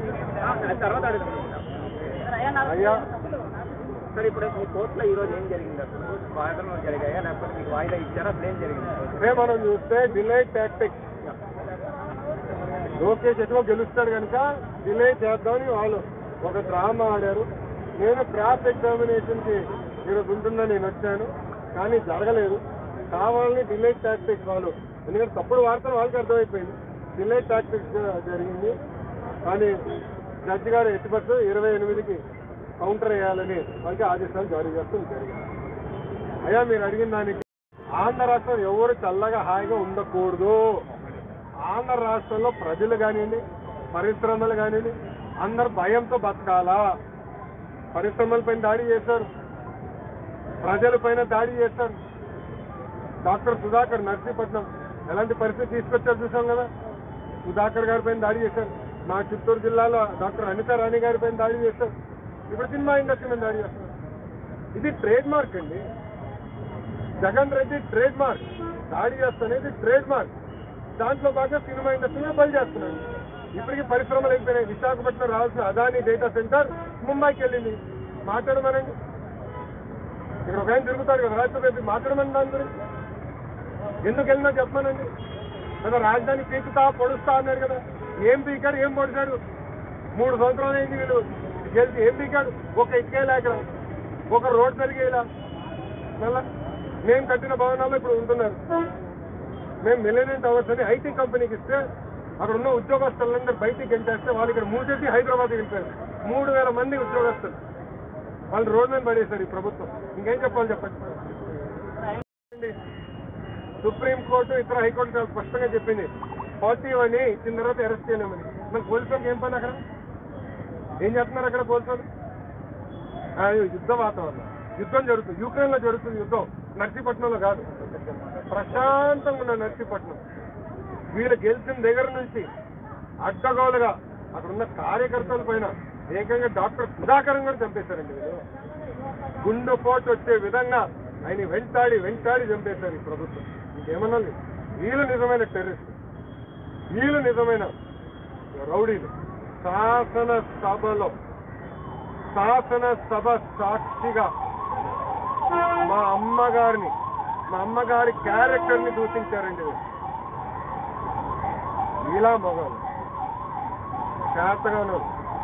తర్వాత అడుగుతున్నాం అయ్యా సార్ ఇప్పుడు మీ కోర్టులో ఈ రోజు ఏం జరిగింది అసలు వాదనలు జరిగాయా లేకపోతే మీకు వాయిదా ఇచ్చారా అసలు ఏం జరిగింది అదే మనం చూస్తే డిలే టాక్టిక్స్ లోకేష్ ఎటువో గెలుస్తాడు కనుక డిలే చేద్దామని వాళ్ళు ఒక డ్రామా ఆడారు నేను క్రాస్ ఎగ్జామినేషన్ కి ఈరోజు ఉంటుందని నేను వచ్చాను కానీ జరగలేదు కావాలని డిలే టాక్టిక్స్ వాళ్ళు ఎందుకంటే తప్పుడు వార్తలు వాళ్ళకి అర్థమైపోయింది డిలే టాక్టిక్స్ జరిగింది కానీ జడ్జి గారు ఎట్టి ఇరవై ఎనిమిదికి కౌంటర్ వేయాలని వాళ్ళకి ఆదేశాలు జారీ చేస్తాం జరిగింది అయ్యా మీరు అడిగిన దానికి ఆంధ్ర రాష్ట్రం ఎవరు చల్లగా హాయిగా ఉండకూడదు ఆంధ్ర రాష్ట్రంలో ప్రజలు కానివ్వండి పరిశ్రమలు కానివ్వండి అందరు భయంతో బతకాలా పరిశ్రమలపైన దాడి చేశారు ప్రజల పైన దాడి చేశారు డాక్టర్ సుధాకర్ నర్సీపట్నం ఎలాంటి పరిస్థితి తీసుకొచ్చారు చూసాం కదా సుధాకర్ గారి పైన దాడి చేశారు మా చిత్తూరు జిల్లాలో డాక్టర్ అనిత రాణి గారి పైన దాడి చేశారు ఇప్పుడు సినిమా ఇండస్ట్రీ మీద దాడి చేస్తారు ఇది ట్రేడ్ మార్క్ అండి జగన్ రెడ్డి ట్రేడ్ మార్క్ దాడి చేస్తనేది ట్రేడ్ మార్క్ దాంట్లో భాగంగా సినిమా ఇండస్ట్రీలో బలి చేస్తున్నాడు ఇప్పటికీ పరిశ్రమలు అయిపోయినాయి విశాఖపట్నం రావాల్సిన అదాని డేటా సెంటర్ ముంబైకి వెళ్ళింది మాట్లాడమనండి ఇక్కడ ఒక ఆయన తిరుగుతాడు కదా రాష్ట్రపతి మాట్లాడమని దాని గురించి ఎందుకు వెళ్ళినా చెప్పమనండి కదా రాజధాని పీకుతా పొడుస్తా అన్నాడు కదా ఏం పీకాడు ఏం పొడిచాడు మూడు సంవత్సరాలు అయింది వీళ్ళు గెలిచి ఏం పీకాడు ఒక ఇటుకేలా ఇక్కడ ఒక రోడ్ పెరిగేలా మళ్ళా మేము కట్టిన భవనాల్లో ఇప్పుడు ఉంటున్నారు మేము మిలేనియం టవర్స్ అని ఐటీ కంపెనీకి ఇస్తే అక్కడ ఉన్న ఉద్యోగస్తులందరూ బయటికి గెంటేస్తే వాళ్ళు ఇక్కడ మూసేసి హైదరాబాద్ వెళ్ళిపోయారు మూడు వేల మంది ఉద్యోగస్తులు వాళ్ళు రోడ్ మీద పడేశారు ఈ ప్రభుత్వం ఇంకేం చెప్పాలి చెప్పండి సుప్రీం కోర్టు ఇతర హైకోర్టు చాలా స్పష్టంగా చెప్పింది ఫార్టీ అని ఇచ్చిన తర్వాత అరెస్ట్ చేయలేమని మరి పోలీసులకు ఏం పని అక్కడ ఏం చేస్తున్నారు అక్కడ పోలీసులు ఆ, యుద్ధ వాతావరణం యుద్ధం జరుగుతుంది యూక్రెయిన్ లో జరుగుతుంది యుద్ధం నర్సీపట్నంలో కాదు ప్రశాంతంగా ఉన్న నర్సీపట్నం వీళ్ళు గెలిచిన దగ్గర నుంచి అడ్డగోలుగా అక్కడ ఉన్న కార్యకర్తల పైన ఏకంగా డాక్టర్ సుధాకరం కూడా చంపేశారండి వీళ్ళు గుండెపోటు వచ్చే విధంగా ఆయన వెంటాడి వెంటాడి చంపేశారు ఈ ప్రభుత్వం ఇంకేమన్నది వీళ్ళు నిజమైన టెర్రరిస్ట్ వీళ్ళు నిజమైన రౌడీలు శాసన సభలో శాసన సభ సాక్షిగా మా అమ్మగారిని మా అమ్మగారి క్యారెక్టర్ ని దూషించారండి వీళ్ళు. ఇలా మగవాళ్ళు చేతగాను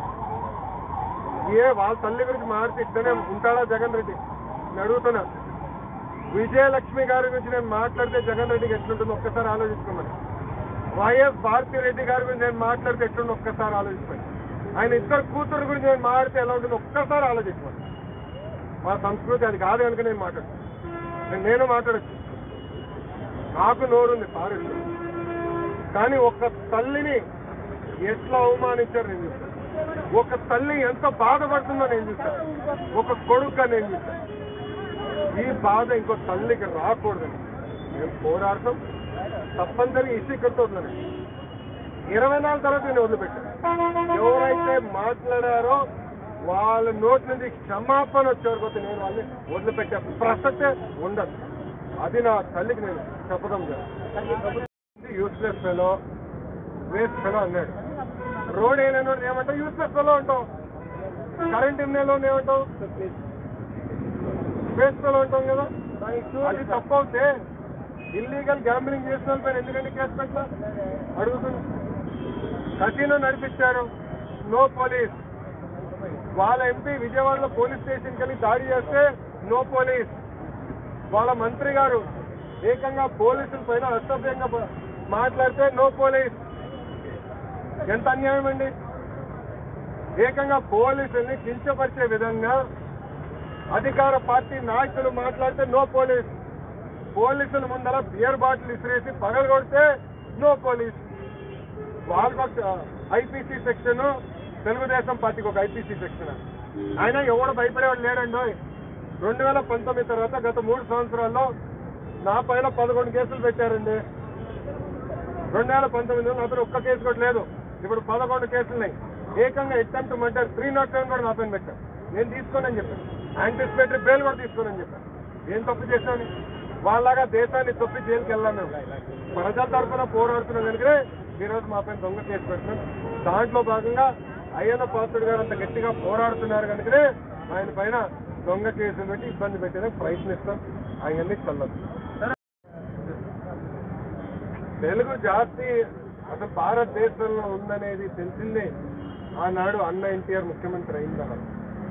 ఏ వాళ్ళ తల్లి గురించి మారితే ఇద్దరే ఉంటాడా జగన్ రెడ్డి నేను అడుగుతున్నా విజయలక్ష్మి గారి గురించి నేను మాట్లాడితే జగన్ రెడ్డికి ఎట్లుంటుందో ఒక్కసారి ఆలోచించుకోమని వైఎస్ భారతి రెడ్డి గారి గురించి నేను మాట్లాడితే ఎట్లుందో ఒక్కసారి ఆలోచించుకోండి ఆయన ఇద్దరు కూతురు గురించి నేను మాట్లాడితే ఎలా ఉంటుందో ఒక్కసారి ఆలోచించుకోండి మా సంస్కృతి అది కాదు కనుక నేను మాట్లాడు నేను నేను మాట్లాడచ్చు నాకు నోరుంది పారేస్తుంది కానీ ఒక తల్లిని ఎట్లా అవమానించారు నేను చూస్తాను ఒక తల్లి ఎంత బాధపడుతుందో నేను చూస్తాను ఒక కొడుకు నేను చూస్తాను ఈ బాధ ఇంకో తల్లికి రాకూడదని మేము పోరాడతాం తప్పనిసరిగా ఇసి కట్టుతున్నాను ఇరవై నాలుగు తర్వాత నేను వదిలిపెట్టాను ఎవరైతే మాట్లాడారో వాళ్ళ నోటి నుంచి క్షమాపణ వచ్చేవరకు నేను వాళ్ళని వదిలిపెట్టే ప్రసక్తే ఉండదు అది నా తల్లికి నేను చెప్పడం జరిగింది యూస్లెస్ ఫెలో వేస్ట్ ఫెలో అన్నాడు రోడ్ వేయలేనోడు ఏమంటావు యూస్లెస్ ఫెలో అంటావు కరెంట్ ఎన్నెలో ఏమంటావు వేస్ట్ ఫెలో అంటాం కదా అది తప్పు అవుతే ఇల్లీగల్ గ్యాంబ్లింగ్ చేసిన వాళ్ళ పైన ఎందుకంటే కేసు పెట్టా అడుగుతున్నా కసినో నడిపించారు నో పోలీస్ వాళ్ళ ఎంపీ విజయవాడలో పోలీస్ స్టేషన్కి వెళ్ళి దాడి చేస్తే నో పోలీస్ వాళ్ళ మంత్రి గారు ఏకంగా పోలీసుల పైన అసభ్యంగా ప- మాట్లాడితే నో పోలీస్ ఎంత అన్యాయం అండి ఏకంగా పోలీసుల్ని కించపరిచే విధంగా అధికార పార్టీ నాయకులు మాట్లాడితే నో పోలీస్ పోలీసుల ముందర బియర్ బాటిల్ ఇసిరేసి పగలగొడితే నో పోలీస్ వాళ్ళకు ఒక ఐపీసీ సెక్షన్ తెలుగుదేశం పార్టీకి ఒక ఐపీసీ సెక్షన్ ఆయన ఎవడు భయపడేవాడు లేడండి రెండు వేల పంతొమ్మిది తర్వాత గత మూడు సంవత్సరాల్లో నా పైన పదకొండు కేసులు పెట్టారండి రెండు వేల పంతొమ్మిదిలో నా పైన ఒక్క కేసు కూడా లేదు ఇప్పుడు పదకొండు కేసులు ఉన్నాయి ఏకంగా attempt murder three not seven కూడా నా పైన పెట్టాను నేను తీసుకోనని చెప్పాను యాంటిసిపేటరీ బెయిల్ కూడా తీసుకోనని చెప్పాను ఏం తప్పు చేశాను వాళ్ళలాగా దేశాన్ని తప్పి జైలుకి వెళ్ళాం మేము ప్రజల తరఫున పోరాడుతున్నాం కనుక ఈరోజు మా పైన దొంగ కేసు పెట్టినాం దాంట్లో భాగంగా అయ్యన్న పాత్రుడు గారు అంత గట్టిగా పోరాడుతున్నారు కనుకనే ఆయన పైన దొంగ కేసులు పెట్టి ఇబ్బంది పెట్టేందుకు ప్రయత్నిస్తాం అవన్నీ చల్లదు తెలుగు జాతి అసలు భారతదేశంలో ఉందనేది తెలిసిందే ఆనాడు అన్న ఎన్టీఆర్ ముఖ్యమంత్రి అయిన తర్వాత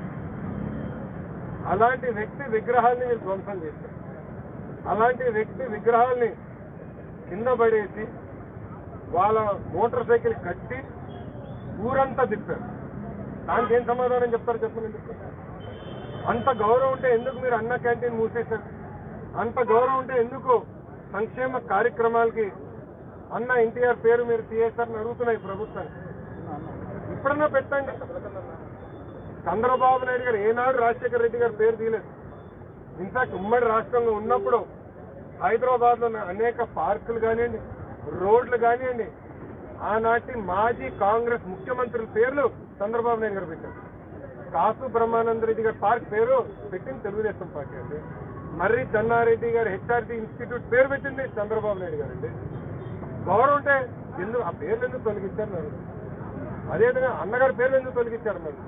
అలాంటి వ్యక్తి విగ్రహాల్ని మీరు ధ్వంసం చేశారు అలాంటి వ్యక్తి విగ్రహాల్ని కింద పడేసి వాళ్ళ మోటార్ సైకిల్ కట్టి ఊరంతా తిప్పారు దానికి ఏం సమాధానం చెప్తారు చెప్పండి అంత గౌరవం ఉంటే ఎందుకు మీరు అన్న క్యాంటీన్ మూసేశారు అంత గౌరవం ఉంటే ఎందుకు సంక్షేమ కార్యక్రమాలకి అన్న ఎన్టీఆర్ పేరు మీరు తీయేస్తారని అడుగుతున్నాయి ప్రభుత్వాన్ని ఇప్పుడన్నా పెట్టండి చంద్రబాబు నాయుడు గారు ఏనాడు రాజశేఖర రెడ్డి గారి పేరు తీయలేదు ఇన్ఫాక్ట్ ఉమ్మడి రాష్ట్రంలో ఉన్నప్పుడు హైదరాబాద్ లో అనేక పార్కులు కానివ్వండి రోడ్లు కానివ్వండి ఆనాటి మాజీ కాంగ్రెస్ ముఖ్యమంత్రుల పేర్లు చంద్రబాబు నాయుడు గారు పెట్టారు కాసు బ్రహ్మానంద రెడ్డి గారి పార్క్ పేరు పెట్టింది తెలుగుదేశం పార్టీ అండి మర్రి చెన్నారెడ్డి గారు హెచ్ఆర్టీ ఇన్స్టిట్యూట్ పేరు పెట్టింది చంద్రబాబు నాయుడు గారు అండి గౌరవం ఉంటే ఎందుకు ఆ పేర్లు ఎందుకు తొలగించారు మరి అదేవిధంగా అన్నగారి పేర్లు ఎందుకు తొలగించారు మరి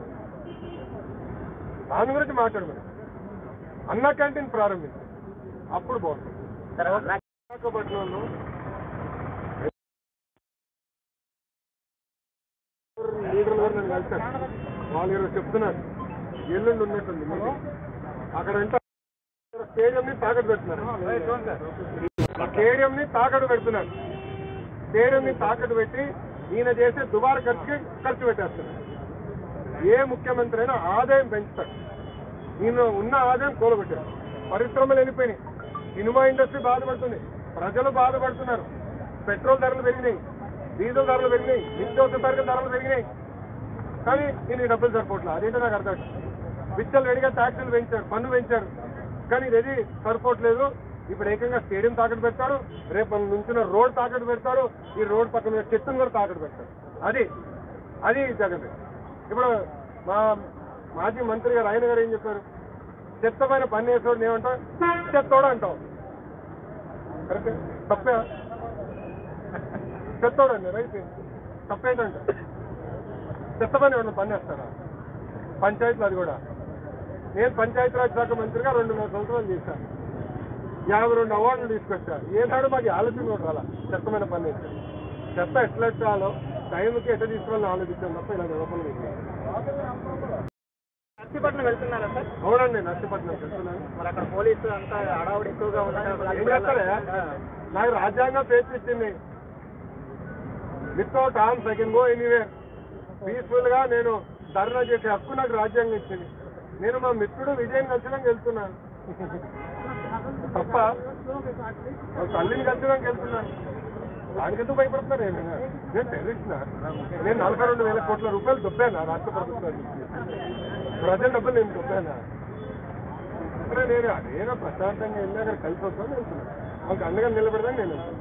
దాని గురించి మాట్లాడు మరి అన్న క్యాంటీన్ ప్రారంభించారు అప్పుడు బాగుంటుంది తర్వాత విశాఖపట్నంలో లీడర్లు కూడా నన్ను కలిశారు వాళ్ళు ఈరోజు చెప్తున్నారు ఎల్లుండి ఉన్నట్టుంది మీటింగ్. అక్కడ అంటే స్టేడియం ని తాకట్టు పెడుతున్నారు స్టేడియం ని తాకట్టు పెడుతున్నారు స్టేడియం ని తాకట్టు పెట్టి ఈయన చేసే దుబారా ఖర్చుకి ఖర్చు పెట్టేస్తున్నారు ఏ ముఖ్యమంత్రి అయినా ఆదాయం పెంచుతాడు ఈయన ఉన్న ఆదాయం కూలగొట్టారు పరిశ్రమలు వెళ్ళిపోయినాయి సినిమా ఇండస్ట్రీ బాధపడుతుంది ప్రజలు బాధపడుతున్నారు పెట్రోల్ ధరలు పెరిగినాయి డీజిల్ ధరలు పెరిగినాయి నిత్యావసర సరుకుల ధరలు పెరిగినాయి కానీ దీనికి డబ్బులు సరిపోవట్లేదు అదేంటో నాకు అర్థం కాదు. విచ్చలు రెడీగా ట్యాక్సీలు పెంచారు పన్ను పెంచారు కానీ ఇది సరిపోవట్లేదు ఇప్పుడు ఏకంగా స్టేడియం తాకట్టు పెడతారు రేపు మనం నుంచిన రోడ్ తాకట్టు పెడతారు ఈ రోడ్ పక్కన ఉన్న చెట్టును కూడా తాకట్టు పెడతారు అది అది జగన్ ఇప్పుడు మా మాజీ మంత్రి గారు ఆయన గారు ఏం చెప్పారు చెత్త పైన పని వేసేవాడిని ఏమంటావు చెత్తోడు అంటావు కరెక్ట్ తప్పే చెత్తోడు అండి రైట్ తప్పేంటంట చెత్త పని ఏమన్నా పని వేస్తారా పంచాయతీలు అది కూడా నేను పంచాయతీరాజ్ శాఖ మంత్రిగా రెండున్నర సంవత్సరాలు చేశాను యాభై రెండు అవార్డులు తీసుకొచ్చా ఏనాడు మాకు ఈ ఆలోచన కూడా రాలా చెత్తమైన పని వేస్తాను చెత్త ఎట్లా ఎట్టాలో టైంకి ఎట్లా తీసుకోవాలని ఆలోచించాను తప్ప ఇలా లోపల నర్సీపట్నం వెళ్తున్నారా సార్ అవునండి నర్సీపట్నం చెప్తున్నాను మరి అక్కడ పోలీసు అంతా అడావుడు ఎక్కువగా ఏం చేస్తారా నాకు రాజ్యాంగం పేరు ఇచ్చింది without arms I can go anywhere peaceful గా నేను ధర్నా చేసే హక్కు నాకు రాజ్యాంగం ఇచ్చింది నేను మా మిత్రుడు విజయం కలిసడానికి వెళ్తున్నాను తప్ప మా తల్లిని కలిసడానికి వెళ్తున్నాను దానికి ఎందుకు భయపడుతున్నారు ఏమైనా నేను టెర్రరిస్ట్నా నేను నలభై రెండు వేల కోట్ల రూపాయలు దొబ్బానా రాష్ట్ర ప్రభుత్వానికి ప్రజల డబ్బులు నేను దొబ్బానా అరే నేను అదేదో ప్రశాంతంగా వెళ్ళి అక్కడ కలిసి వస్తాను వెళ్తున్నాను వాళ్ళకి అండగా నిలబెడదాను నేను వెళ్తున్నాను